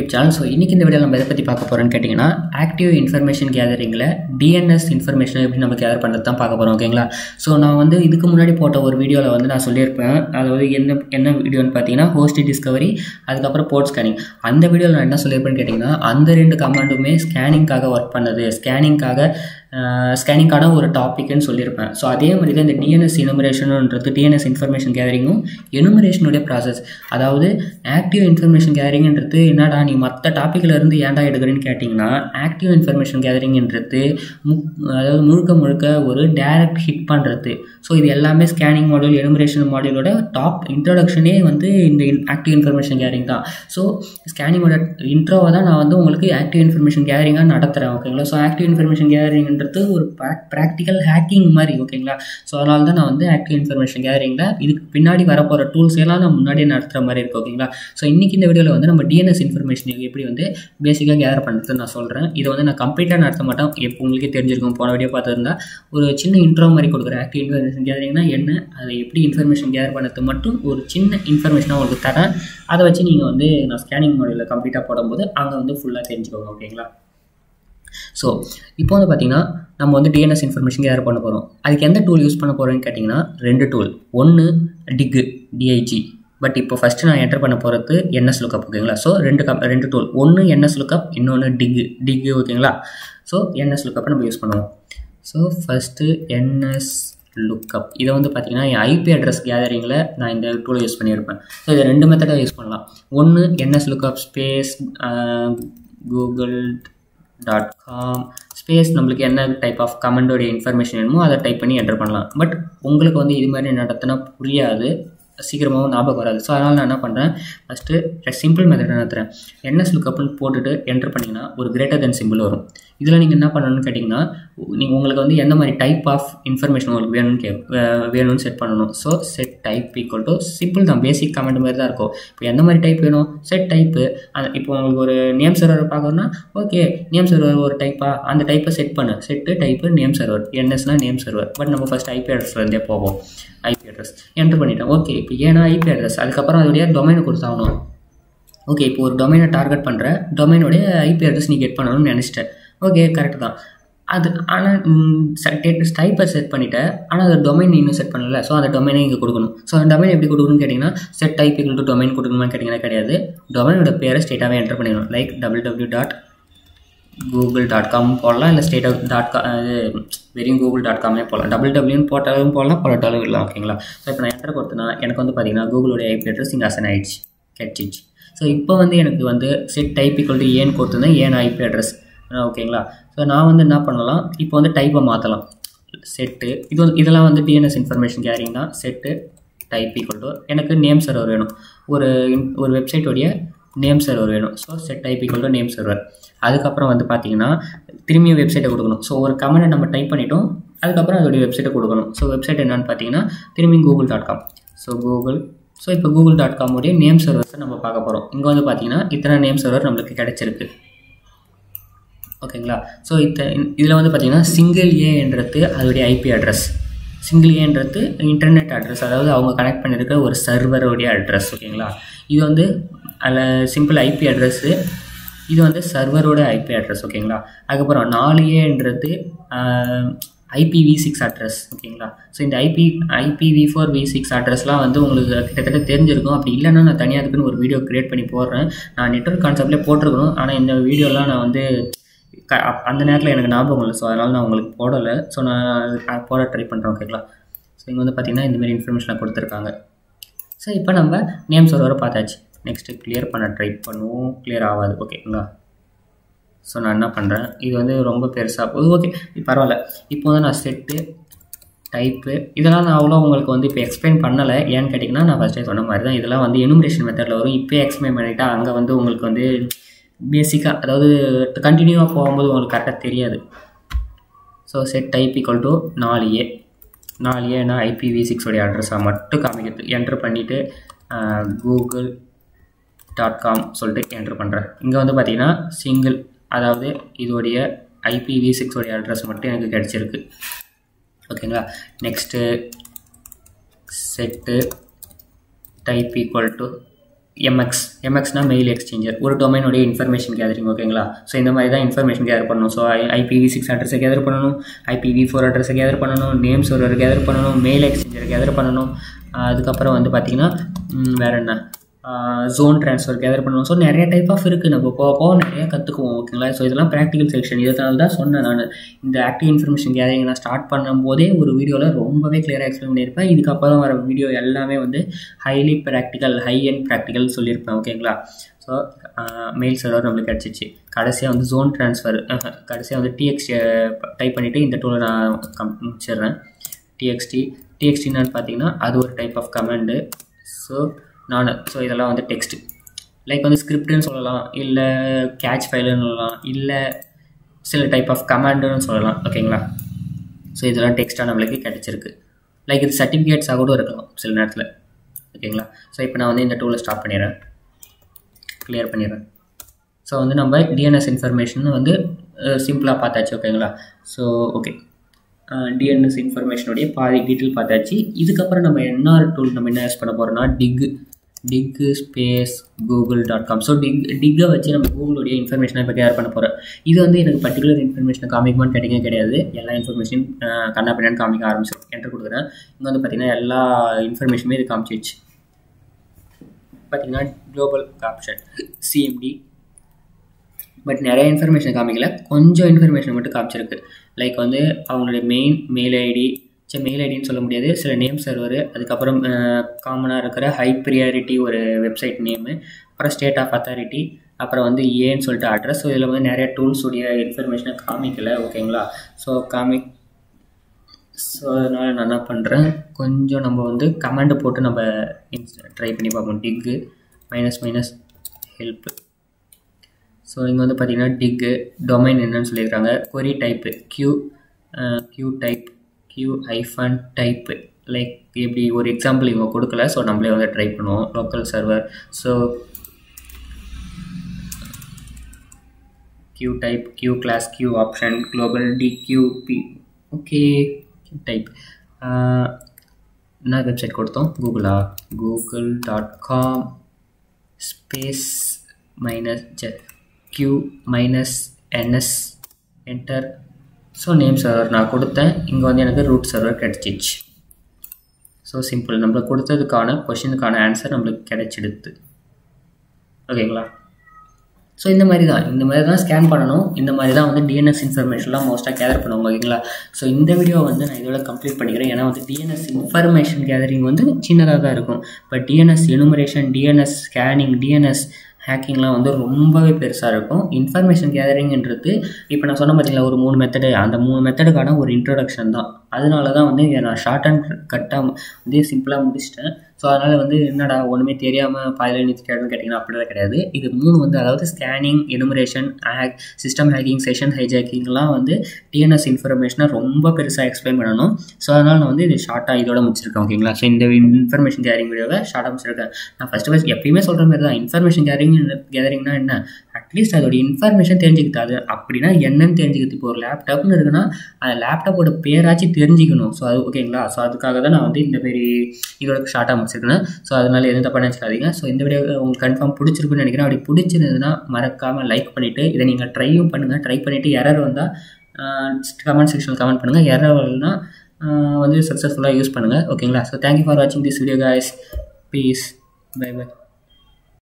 YouTube channel so இன்றைக்கி இந்த video நம்ம எதை பற்றி பார்க்க போகிறோம்னு கேட்டிங்கன்னா ஆக்டிவ் இன்ஃபர்மேஷன் கேதரிங்கில் டிஎன்எஸ் இன்ஃபர்மேஷன் எப்படி நம்ம கேதர் பண்ணுறது தான் பார்க்க போகிறோம் ஓகேங்களா ஸோ நான் வந்து இதுக்கு முன்னாடி போட்ட ஒரு வீடியோவில் வந்து நான் சொல்லியிருப்பேன் அதாவது என்ன என்ன வீடியோன்னு பார்த்தீங்கன்னா ஹோஸ்ட் டிஸ்கவரி அதுக்கப்புறம் போர்ட் ஸ்கேனிங் அந்த வீடியோவில் நான் என்ன சொல்லியிருப்பேன்னு கேட்டிங்கன்னா அந்த ரெண்டு கமாண்டுமே ஸ்கேனிங்காக ஒர்க் பண்ணது ஸ்கேனிங்காக ஸ்கேனிங்கான ஒரு டாப்பிக்னு சொல்லியிருப்பேன் ஸோ அதே மாதிரி தான் இந்த டிஎன்எஸ் எனுமரேஷனுன்றது டிஎன்எஸ் இன்ஃபர்மேஷன் கேதரிங்கும் எனுமரேஷனுடைய ப்ராசஸ் அதாவது ஆக்டிவ் இன்ஃபர்மேஷன் கேதரிங்ன்றது என்னடா நீ மற்ற டாப்பிக்கில் இருந்து ஏன்டா எடுக்கிறேன்னு கேட்டிங்கன்னா ஆக்டிவ் இன்ஃபர்மேஷன் கேதரிங்ன்றது முக் அதாவது முழுக்க முழுக்க ஒரு டைரக்ட் ஹிட் பண்ணுறது ஸோ இது எல்லாமே ஸ்கேனிங் மாடியூல் எனுமரேஷன் மாடியூலோட டாப் இன்ட்ரடக்ஷனே வந்து இந்த ஆக்டிவ் இன்ஃபர்மேஷன் கேதரிங் தான் ஸோ ஸ்கேனிங்கோட இன்ட்ரோவை தான் நான் வந்து உங்களுக்கு ஆக்டிவ் இன்ஃபர்மேஷன் கேதரிங்காக நடத்துகிறேன் ஓகேங்களா ஸோ ஆக்டிவ் இன்ஃபர்மேஷன் கேதரிங்ன்றது ஒரு ப்ராக்டிக்கல் ஹேக்கிங் மாதிரி ஓகேங்களா ஸோ அதனால தான் நான் வந்து ஆக்டிவ் இன்ஃபர்மேஷன் கேதரிங்கில் இதுக்கு பின்னாடி வரப்போகிற டூல்ஸ் எல்லாம் நான் முன்னாடியே நடத்துகிற மாதிரி இருக்குது ஓகேங்களா ஸோ இன்றைக்கி இந்த வீடியோவில் வந்து நம்ம டிஎன்எஸ் இன்ஃபர்மேஷன் எப்படி வந்து பேசிக்காக கேதர் பண்ணுறது நான் சொல்கிறேன் இதை வந்து நான் கம்ப்ளீட்டாக நடத்த மாட்டேன் எப்போ உங்களுக்கே தெரிஞ்சிருக்கும் போன வீடியோ பார்த்துருந்தா ஒரு சின்ன இன்ட்ரோ மாதிரி கொடுக்குறேன் ஆக்டிவ் இன்ஃபர்மேஷன் கேதரிங்னா என்ன அதை எப்படி இன்ஃபர்மேஷன் கேதர் பண்ணுறது மட்டும் ஒரு சின்ன இன்ஃபர்மேஷனாக உங்களுக்கு தரேன் அதை வச்சு நீங்கள் வந்து நான் ஸ்கேனிங் மாடியில் கம்ப்ளீட்டாக போடும்போது அங்கே வந்து ஃபுல்லாக தெரிஞ்சுக்கோங்க ஓகேங்களா ஸோ இப்போ வந்து பார்த்திங்கன்னா நம்ம வந்து டிஎன்எஸ் இன்ஃபர்மேஷன் கேதர் பண்ண போகிறோம் அதுக்கு எந்த டூல் யூஸ் பண்ண போகிறோன்னு கேட்டிங்கன்னா ரெண்டு டூல் ஒன்று டிக்கு டிஐஜி பட் இப்போ ஃபஸ்ட்டு நான் என்டர் பண்ண போகிறது என்எஸ் லுக்கப் ஓகேங்களா ஸோ ரெண்டு கப் ரெண்டு டூல் ஒன்று என்எஸ் லுக்கப் இன்னொன்று டிக்கு டிக்கு ஓகேங்களா ஸோ என்எஸ் லுக்கப்பை நம்ம யூஸ் பண்ணுவோம் ஸோ ஃபஸ்ட்டு என்எஸ் லுக்கப் இதை வந்து பார்த்திங்கன்னா என் ஐபி அட்ரஸ் கேதரிங்கில் நான் இந்த டூலை யூஸ் பண்ணியிருப்பேன் ஸோ இதை ரெண்டு மெத்தடாக யூஸ் பண்ணலாம் ஒன்று NS lookup space Google dot com space நம்மளுக்கு என்ன டைப் ஆஃப் கமெண்டோடைய இன்ஃபர்மேஷன் வேணுமோ அதை டைப் பண்ணி என்டர் பண்ணலாம் பட் உங்களுக்கு வந்து இது மாதிரி நடத்தினா புரியாது சீக்கிரமாகவும் ஞாபகம் வராது ஸோ அதனால் நான் என்ன பண்ணுறேன் ஃபஸ்ட்டு சிம்பிள் மெத்தட் நடத்துகிறேன் என்எஸ் லுக்கப்னு போட்டுட்டு என்டர் பண்ணிங்கன்னா ஒரு கிரேட்டர் தென் சிம்பிள் வரும் இதில் நீங்கள் என்ன பண்ணணும்னு கேட்டிங்கன்னா நீங்கள் உங்களுக்கு வந்து எந்த மாதிரி டைப் ஆஃப் இன்ஃபர்மேஷன் உங்களுக்கு வேணும்னு கே வேணும்னு செட் பண்ணணும் so set type equal to simple தான் பேசிக் கமெண்ட் மாதிரி தான் இருக்கும் இப்போ எந்த மாதிரி டைப் வேணும் செட் டைப்பு அந்த இப்போ உங்களுக்கு ஒரு நேம் சர்வர் பார்க்கணும்னா ஓகே நேம் சர்வர் ஒரு டைப்பா அந்த டைப்பை செட் பண்ணு செட்டு டைப்பு நேம் சர்வர் என்எஸ்னா நேம் சர்வர் பட் நம்ம ஃபஸ்ட் ஐபி அட்ரஸ்லேருந்தே போவோம் ஐபி அட்ரஸ் என்ட்ரு பண்ணிட்டேன் ஓகே இப்போ ஏன்னா ஐபி அட்ரஸ் அதுக்கப்புறம் அதோடைய டொமைனை கொடுத்தாகணும் ஓகே இப்போ ஒரு டொமைனை டார்கெட் பண்ணுற டொமைனுடைய ஐபி அட்ரஸ் நீ கெட் பண்ணணும்னு நினச்சிட்டேன் ஓகே கரெக்ட் தான் அது ஆனால் டைப்பை செட் பண்ணிவிட்டேன் ஆனால் அது டொமைன் இன்னும் செட் பண்ணல ஸோ அந்த டொமைனை இங்கே கொடுக்கணும் ஸோ அந்த டொமைன் எப்படி கொடுக்கணும்னு கேட்டிங்கன்னா set type equal to domain கொடுக்கணுமான்னு கேட்டிங்கன்னா கிடையாது டொமைனோட பேரை ஸ்டேட்டாகவே என்டர் பண்ணிடணும் like double W dot Google dot com போடலாம் இல்லை ஸ்டேட் அவுட் டாட் கா இது வெறும் கூகுள் டாட் காமே போடலாம் டபுள் டபிள்யூன்னு போட்டாலும் போடலாம் போட்டாலும் இல்லை ஓகேங்களா ஸோ இப்போ நான் என்டர் கொடுத்தேன்னா எனக்கு வந்து பார்த்தீங்கன்னா கூகுளுடைய ஐபி அட்ரஸ் இங்கே அசன் ஆயிடுச்சு கெட்சிச்சு ஸோ இப்போ வந்து எனக்கு வந்து செட் டைப் ஈக்குவல் டு ஏன்னு கொடுத்துருந்தேன் ஏன் ஐபி அட்ரஸ் ஓகேங்களா ஸோ நான் வந்து என்ன பண்ணலாம் இப்போ வந்து டைப்பை மாற்றலாம் செட்டு இது வந்து இதெல்லாம் வந்து டிஎன்எஸ் இன்ஃபர்மேஷன் கேரிங் தான் செட்டு டைப் ஈக்குவல் டு எனக்கு நேம் சர்வர் வேணும் ஒரு ஒரு வெப்சைட்டோடைய நேம் சர்வர் வேணும் so set type equal to name server அதுக்கப்புறம் வந்து பார்த்தீங்கன்னா திரும்பியும் வெப்சைட்டை கொடுக்கணும் ஸோ ஒரு கமெண்டை நம்ம டைப் பண்ணிட்டோம் அதுக்கப்புறம் அதோடைய வெப்சைட்டை கொடுக்கணும் ஸோ வெப்சைட் என்னென்னு பார்த்தீங்கன்னா திரும்பியும் Google dot com so Google so இப்போ கூகுள் டாட் காமுடைய நேம் சர்வர்ஸை நம்ம பார்க்க போகிறோம் இங்கே வந்து பார்த்தீங்கன்னா இத்தனை நேம் சர்வர் நம்மளுக்கு கிடச்சிருக்கு ஓகேங்களா ஸோ இத்த இதில் வந்து பார்த்திங்கன்னா சிங்கிள் ஏன்றது அதோடைய ஐபி அட்ரஸ் சிங்கிள் ஏன்றது இன்டர்நெட் அட்ரஸ் அதாவது அவங்க கனெக்ட் பண்ணியிருக்க ஒரு சர்வருடைய அட்ரஸ் ஓகேங்களா இது வந்து அதில் சிம்பிள் ஐபி அட்ரஸ்ஸு இது வந்து சர்வரோட ஐபி அட்ரஸ் ஓகேங்களா அதுக்கப்புறம் நாலு ஏன்றது ஐபிவி சிக்ஸ் அட்ரஸ் ஓகேங்களா ஸோ இந்த IP IPv four v six அட்ரஸ்லாம் வந்து உங்களுக்கு கிட்டத்தட்ட தெரிஞ்சிருக்கும் அப்படி இல்லைன்னா நான் தனியாக அதுக்குன்னு ஒரு வீடியோ க்ரியேட் பண்ணி போடுறேன் நான் நெட்ஒர்க் கான்செப்ட்லேயே போட்டிருக்கணும் ஆனால் இந்த வீடியோலாம் நான் வந்து க அந்த நேரத்தில் எனக்கு ஞாபகம் இல்லை ஸோ அதனால் நான் உங்களுக்கு போடலை ஸோ நான் போட ட்ரை பண்ணுறேன் ஓகேங்களா ஸோ இங்கே வந்து பார்த்திங்கன்னா இந்தமாரி இன்ஃபர்மேஷனை கொடுத்துருக்காங்க ஸோ இப்போ நம்ம நேம் சர்வரை பார்த்தாச்சு நெக்ஸ்ட்டு கிளியர் பண்ண ட்ரை பண்ணுவோம் கிளியர் ஆகாது ஓகேங்களா ஸோ நான் என்ன பண்ணுறேன் இது வந்து ரொம்ப பெருசாக போகுது ஓகே பரவாயில்ல இப்போ வந்து நான் செட்டு டைப்பு இதெல்லாம் நான் அவ்வளோ உங்களுக்கு வந்து இப்போ எக்ஸ்பிளைன் பண்ணலை ஏன்னு கேட்டிங்கன்னா நான் ஃபஸ்ட்டே சொன்ன மாதிரி தான் இதெல்லாம் வந்து எனுமரேஷன் மெத்தடில் வரும் இப்போ எக்ஸ்பிளைன் பண்ணிவிட்டா அங்கே வந்து உங்களுக்கு வந்து பேசிக்காக அதாவது கண்டினியூவாக போகும்போது உங்களுக்கு கரெக்டாக தெரியாது so set type equal to நாலு ஏ நாலு ஏன்னா ஐபிவி சிக்ஸோடைய அட்ரஸாக மட்டும் காமிக்கிறது என்ட்ரு பண்ணிவிட்டு கூகுள் டாட் காம் சொல்லிட்டு என்ட்ரு பண்ணுறேன் இங்கே வந்து பார்த்திங்கன்னா சிங்கிள் அதாவது இதோடைய ஐபிவி சிக்ஸோடைய அட்ரஸ் மட்டும் எனக்கு கிடச்சிருக்கு ஓகேங்களா next set type equal to MX எம்எக்ஸ்னா மெயில் எக்ஸ்சேஞ்சர் ஒரு டொமைனுடைய இன்ஃபர்மேஷன் கேதரிங் ஓகேங்களா ஸோ இந்த மாதிரி தான் இன்ஃபர்மேஷன் கேதர் பண்ணணும் ஸோ ஐபிவி சிக்ஸ் அட்ரஸை கேதர் பண்ணணும் ஐபிவி ஃபோர் அட்ரஸை கேதர் பண்ணணும் நேம் சர்வர் கேதர் பண்ணணும் மெயில் எக்ஸ்சேஞ்சரை கேதர் பண்ணணும் அதுக்கப்புறம் வந்து பார்த்திங்கன்னா வேறு என்ன ஜோன் ட்ரான்ஸ்ஃபர் கேதர் பண்ணுவோம் ஸோ நிறைய டைப் ஆஃப் இருக்குது நம்ம போக போக நிறைய கற்றுக்குவோம் ஓகேங்களா ஸோ இதெல்லாம் ப்ராக்டிகல் செக்ஷன் இதனால தான் சொன்னேன் நான் இந்த ஆக்டிவ் இன்ஃபர்மேஷன் கேதரிங் நான் ஸ்டார்ட் பண்ணும்போதே ஒரு வீடியோவில் ரொம்பவே கிளியராக எக்ஸ்பிளைன் பண்ணியிருப்பேன் இதுக்கப்புறம் வர வீடியோ எல்லாமே வந்து highly practical high and practical சொல்லியிருப்பேன் ஓகேங்களா ஸோ மெயில் சர்வர் நம்மளுக்கு கிடச்சிச்சு கடைசியாக வந்து ஜோன் ட்ரான்ஸ்ஃபர் கடைசியாக வந்து டிஎக்ஸ்டி டைப் பண்ணிவிட்டு இந்த டூலை நான் கம் முடிச்சிடுறேன் டிஎக்ஸ்டி டிஎக்ஸ்டின்னு பார்த்தீங்கன்னா அது ஒரு டைப் ஆஃப் கமெண்டு ஸோ நான் ஸோ இதெல்லாம் வந்து டெக்ஸ்ட்டு லைக் வந்து ஸ்கிரிப்டுன்னு சொல்லலாம் இல்லை கேட்ச் ஃபைலுன்னு சொல்லலாம் இல்லை சில டைப் ஆஃப் கமாண்டுன்னு சொல்லலாம் ஓகேங்களா ஸோ இதெல்லாம் டெக்ஸ்ட்டாக நம்மளுக்கு கிடச்சிருக்கு லைக் இது சர்டிஃபிகேட்ஸாக கூட இருக்கலாம் சில நேரத்தில் ஓகேங்களா ஸோ இப்போ நான் வந்து இந்த டூலை ஸ்டாப் பண்ணிடுறேன் கிளியர் பண்ணிடுறேன் ஸோ வந்து நம்ம டிஎன்எஸ் இன்ஃபர்மேஷன் வந்து சிம்பிளாக பார்த்தாச்சு ஓகேங்களா ஸோ ஓகே டிஎன்எஸ் இன்ஃபர்மேஷனுடைய பாதி டீட்டெயில் பார்த்தாச்சு இதுக்கப்புறம் நம்ம என்ன டூல் நம்ம என்ன யூஸ் பண்ண போகிறோம்னா dig dig space Google dot com so dig டிக்கை வச்சு நம்ம கூகுளுடைய இன்ஃபர்மேஷனை இப்போ கேர் பண்ண போகிறோம் இது வந்து எனக்கு பர்டிகுலர் இன்ஃபர்மேஷனை காமிக்குமான்னு கேட்டிங்க கிடையாது எல்லா இன்ஃபர்மேஷன் கண்ணா பின்னான்னு காமிக்க ஆரம்பிச்சிடும் என்ட்ரு கொடுக்குறேன் இங்கே வந்து பார்த்திங்கன்னா எல்லா இன்ஃபர்மேஷனுமே இது காமிச்சிச்சு பார்த்திங்கன்னா குளோபல் ஆப்ஷன் சிஎம்டி பட் நிறைய இன்ஃபர்மேஷன் காமிக்கல கொஞ்சம் இன்ஃபர்மேஷன் மட்டும் காமிச்சிருக்கு லைக் வந்து அவங்களுடைய மெயின் மெயில் ஐடி சரி மெயில் ஐடின்னு சொல்ல முடியாது சில நேம் சர்வர் அதுக்கப்புறம் காமனாக இருக்கிற ஹை ப்ரியாரிட்டி ஒரு வெப்சைட் நேமு அப்புறம் ஸ்டேட் ஆஃப் அத்தாரிட்டி அப்புறம் வந்து ஏன்னு சொல்லிட்டு அட்ரஸ் ஸோ இதில் வந்து நிறைய டூல்ஸுடைய இன்ஃபர்மேஷனை காமிக்கல ஓகேங்களா ஸோ காமி ஸோ அதனால் நான் என்ன பண்ணுறேன் கொஞ்சம் நம்ம வந்து கமெண்ட் போட்டு நம்ம ட்ரை பண்ணி பார்ப்போம் டிக்கு மைனஸ் மைனஸ் ஹெல்ப்பு ஸோ இங்கே வந்து பார்த்திங்கன்னா டிக்கு டொமைன் என்னன்னு சொல்லியிருக்காங்க query type Q Q type Q ஐஃபன் டைப்பு லைக் இப்படி ஒரு எக்ஸாம்பிள் இவங்க கொடுக்கல ஸோ நம்மளே வந்து ட்ரை பண்ணுவோம் local server so Q type Q class Q option global D P okay type என்ன வெப்சைட் கொடுத்தோம் கூகுளா Google dot com space minus ஜ Q minus NS enter so name server நான் கொடுத்தேன் இங்கே வந்து எனக்கு ரூட் சர்வர் கிடச்சிச்சு ஸோ சிம்பிள் நம்மளுக்கு கொடுத்ததுக்கான கொஷினுக்கான ஆன்சர் நம்மளுக்கு கிடைச்சிடுது ஓகேங்களா ஸோ இந்த மாதிரி தான் இந்த மாதிரி தான் ஸ்கேன் பண்ணணும் இந்த மாதிரி தான் வந்து டிஎன்எஸ் இன்ஃபர்மேஷன்லாம் மோஸ்ட்டாக கேதர் பண்ணுவாங்க ஓகேங்களா ஸோ இந்த வீடியோ வந்து நான் இதோட கம்ப்ளீட் பண்ணிக்கிறேன் ஏன்னா வந்து டிஎன்எஸ் இன்ஃபர்மேஷன் கேதரிங் வந்து சின்னதாக தான் இருக்கும் but DNS enumeration DNS scanning DNS ஹேக்கிங்லாம் வந்து ரொம்பவே பெருசாக இருக்கும் இன்ஃபர்மேஷன் கேதரிங்ன்றது இப்போ நான் சொன்ன பார்த்தீங்களா ஒரு மூணு மெத்தடு அந்த மூணு மெத்தடுக்கான ஒரு இன்ட்ரொடக்ஷன் தான் அதனால தான் வந்து இதை நான் ஷார்ட் அண்ட் கட்டாக வந்து சிம்பிளாக முடிச்சிட்டேன் ஸோ அதனால் வந்து என்னடா ஒன்றுமே தெரியாமல் பாதியில் நிறுத்தி கேட்டதுன்னு கேட்டிங்கன்னா அப்படிலாம் கிடையாது இது மூணு வந்து அதாவது scanning enumeration hack system hacking session ஹைஜாக்கிங்லாம் வந்து டிஎன்எஸ் இன்ஃபர்மேஷனை ரொம்ப பெருசாக எக்ஸ்பிளைன் பண்ணணும் ஸோ அதனால் நான் வந்து இது ஷார்ட்டாக இதோட முடிச்சிருக்கேன் ஓகேங்களா ஸோ இந்த இன்ஃபர்மேஷன் கேரிங் வீடியோவை ஷார்ட்டாக முடிச்சிருக்கேன் நான் ஃபஸ்ட்டு ஃபஸ்ட் எப்பயுமே சொல்கிற மாதிரி தான் இன்ஃபர்மேஷன் கேரிங் கேதரிங்னா என்ன அட்லீஸ்ட் அதோட இன்ஃபர்மேஷன் தெரிஞ்சுக்கிட்டு அது அப்படின்னா என்னன்னு தெரிஞ்சுக்கிட்டு இப்போ ஒரு லேப்டாப்னு இருக்குன்னா அந்த லேப்டாப்போட பேராச்சும் தெரிஞ்சுக்கணும் ஸோ அது ஓகேங்களா ஸோ அதுக்காக தான் நான் வந்து இந்த மாரி இதோட ஷார்ட்டாக முடிச்சிருக்கேன் ஸோ அதனால எதுவும் தப்பாக நினச்சிக்காதீங்க ஸோ இந்த வீடியோ உங்களுக்கு கன்ஃபார்ம் பிடிச்சிருக்குன்னு நினைக்கிறேன் அப்படி பிடிச்சிருந்ததுன்னா மறக்காமல் லைக் பண்ணிவிட்டு இதை நீங்கள் ட்ரையும் பண்ணுங்கள் ட்ரை பண்ணிவிட்டு எரர் வந்தால் கமெண்ட் செக்ஷனில் கமெண்ட் பண்ணுங்கள் எரர் வரலன்னா வந்து சக்ஸஸ்ஃபுல்லாக யூஸ் பண்ணுங்கள் ஓகேங்களா ஸோ தேங்க்யூ ஃபார் வாட்சிங் this video guys please bye by